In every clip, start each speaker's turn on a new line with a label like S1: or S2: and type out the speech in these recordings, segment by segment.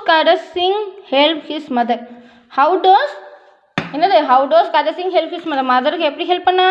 S1: கதர் Singh help his mother how does என்னது how does Kartar Singh help his mother மதருக்கு எப்படி ஹெல்ப் பண்ணா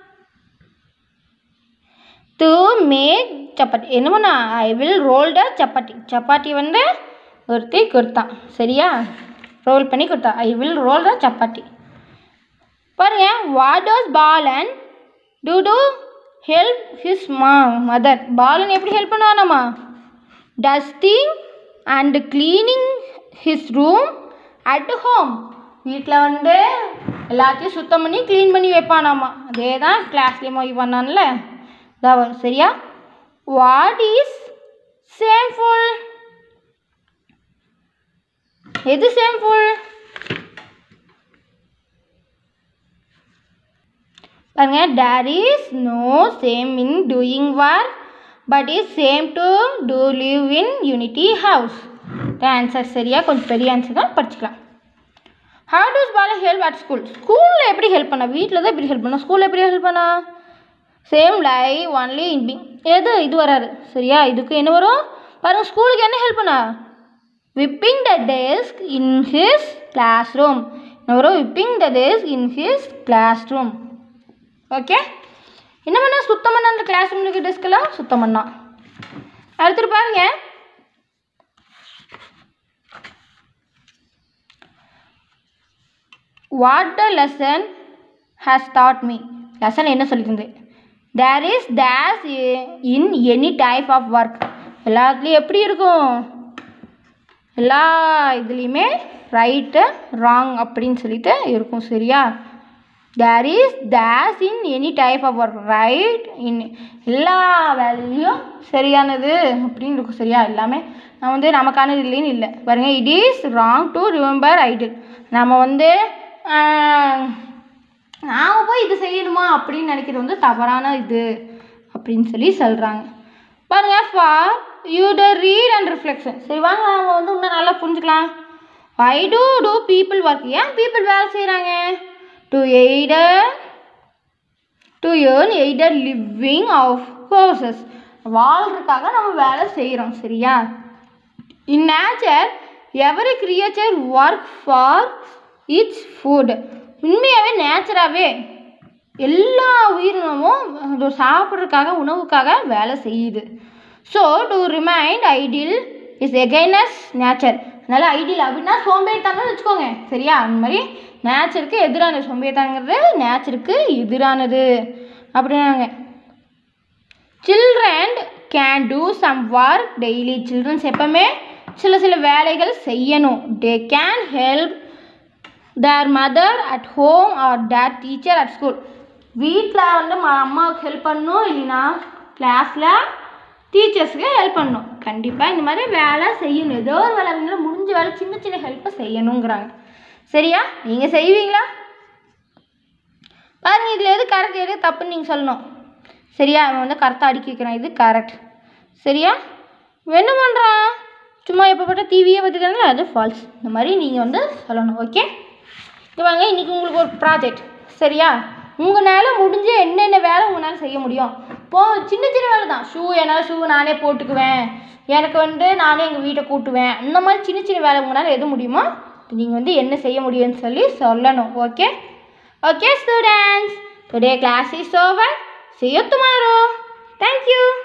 S1: டு மேக் சப்பாத்தி என்ன பண்ணா I will roll the chapati chapati வந்து ஒருத்தி கொடுத்தான் சரியா ரோல் பண்ணி கொடுத்தா I will roll the chapati பாருங்க what does Balan to to help his ma mother Balan எப்படி ஹெல்ப் பண்ணுவானாமா dusting and cleaning his room at home வீட்டில் வந்து எல்லாத்தையும் சுத்தம் பண்ணி க்ளீன் பண்ணி வைப்பானாமா அதே தான் கிளாஸ்லேயும் போய் பண்ணான்ல இதான் வரும் சரியா வாட் இஸ் சேம்ஃபுல் எது சேம்ஃபுல் பாருங்க there is no shame in doing work but is shame to do live in unity house answer சரியா கொஞ்சம் பெரிய ஆன்சர் தான் படிச்சுக்கலாம் how does Bala help at school ஸ்கூலில் எப்படி ஹெல்ப் பண்ணா வீட்டில் தான் எப்படி ஹெல்ப் பண்ணா ஸ்கூலில் எப்படி ஹெல்ப் பண்ணா shame lie only in being எது இது வராது சரியா இதுக்கு என்ன வரும் பாருங்க ஸ்கூலுக்கு என்ன ஹெல்ப் பண்ணா wiping the desk in his classroom என்ன வரும் wiping the desk in his classroom okay என்ன பண்ணா சுத்தம் பண்ண அந்த கிளாஸ் ரூம் இருக்க டெஸ்க்கெல்லாம் சுத்தம் பண்ணா அடுத்துட்டு பாருங்க what the lesson has taught me lesson என்ன சொல்லியிருந்து there is days in any type of work எல்லாத்துலேயும் எப்படி இருக்கும் எல்லா இதுலேயுமே ரைட்டு ராங் அப்படின்னு சொல்லிட்டு இருக்கும் சரியா there is days in any type of work right in எல்லா வேலையிலையும் சரியானது அப்படின்னு இருக்கும் சரியா எல்லாமே நான் வந்து நமக்கானது இல்லைன்னு இல்லை பாருங்க it is wrong to remember idle நம்ம வந்து நாம் போய் இது செய்யணுமா அப்படின்னு நினைக்கிறது வந்து தவறான இது அப்படின்னு சொல்லி சொல்கிறாங்க பாருங்க for you to read and reflection சரி வாங்க நம்ம வந்து இன்னும் நல்லா புரிஞ்சுக்கலாம் why do do people work ஏன் பீப்புள் வேலை செய்கிறாங்க to either to earn either living of courses வாழ்றதுக்காக நம்ம வேலை செய்கிறோம் சரியா in nature every creature work for its food உண்மையாகவே நேச்சராகவே எல்லா உயிரினமும் அது சாப்பிட்றதுக்காக உணவுக்காக வேலை செய்யுது so to remain idle is against nature அதனால் ஐடியல் அப்படின்னா சோம்பேறித்தனம்னு வச்சுக்கோங்க சரியா அந்த மாதிரி நேச்சருக்கு எதிரானது சோம்பேறித்தனங்கிறது நேச்சருக்கு எதிரானது அப்படின்னாங்க children can do some work daily childrens எப்பவுமே சில சில வேலைகள் செய்யணும் they can help their mother at home or their teacher at school வீட்டில் வந்து ம அம்மாவுக்கு ஹெல்ப் பண்ணணும் இல்லைன்னா கிளாஸில் டீச்சர்ஸுக்கு ஹெல்ப் பண்ணணும் கண்டிப்பாக இந்த மாதிரி வேலை செய்யணும் ஏதோ ஒரு வேலை அவங்களால முடிஞ்ச வேலை சின்ன சின்ன ஹெல்ப்பை செய்யணுங்கிறாங்க சரியா நீங்கள் செய்வீங்களா பாருங்க இதில் எது கரெக்ட் எது தப்புன்னு நீங்கள் சொல்லணும் சரியா அவன் வந்து கரெக்டாக அடுக்கி வைக்கிறான் இது கரெக்ட் சரியா இவன் என்ன பண்ணுறான் சும்மா எப்போ பார்த்தா டிவியே பார்த்துக்கிறாங்களா அது ஃபால்ஸ் இந்த மாதிரி நீங்கள் வந்து சொல்லணும் ஓகே இங்கே வாங்க இன்றைக்கி உங்களுக்கு ஒரு ப்ராஜெக்ட் சரியா உங்களால் முடிஞ்ச என்னென்ன வேலை உங்களால் செய்ய முடியும் போ சின்ன சின்ன வேலை தான் ஷூ என்னால் ஷூ நானே போட்டுக்குவேன் எனக்கு வந்து நானே எங்கள் வீட்டை கூட்டுவேன் அந்த மாதிரி சின்ன சின்ன வேலை உங்களால் எது முடியுமோ நீங்கள் வந்து என்ன செய்ய முடியும்னு சொல்லி சொல்லணும் okay okay students today class is over see you tomorrow thank you